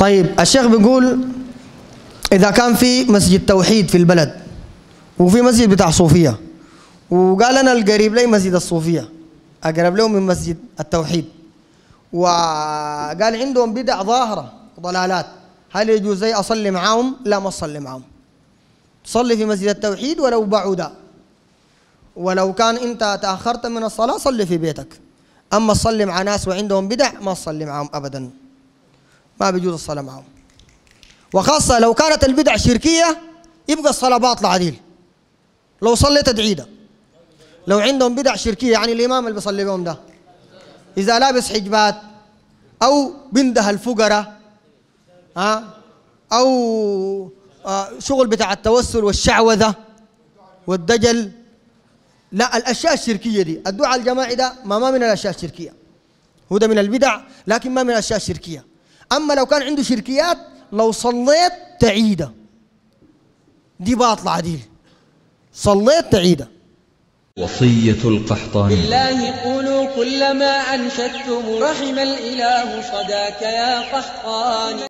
طيب الشيخ بيقول إذا كان في مسجد توحيد في البلد وفي مسجد بتاع صوفية وقال أنا القريب لي مسجد الصوفية أقرب له من مسجد التوحيد وقال عندهم بدع ظاهرة ضلالات هل يجوز زي أصلي معاهم؟ لا ما أصلي معاهم صلي في مسجد التوحيد ولو بعدا ولو كان أنت تأخرت من الصلاة صلي في بيتك أما تصلي مع ناس وعندهم بدع ما تصلي معهم أبدا ما بيجوز الصلاة معهم وخاصة لو كانت البدع شركية يبقى الصلاة باطلة عديل لو صليت تعيدها لو عندهم بدع شركية يعني الإمام اللي بيصلي بهم ده إذا لابس حجبات أو بنده الفقراء ها أو آه شغل بتاع التوسل والشعوذة والدجل لا الأشياء الشركية دي الدعاء الجماعي ده ما, ما من الأشياء الشركية هو ده من البدع لكن ما من الأشياء الشركية أما لو كان عنده شركيات لو صليت تعيده دي باطلة عديل صليت تعيده وصية القحطاني بالله قولوا كل ما أنشدتم رحم الإله صداك يا قحطان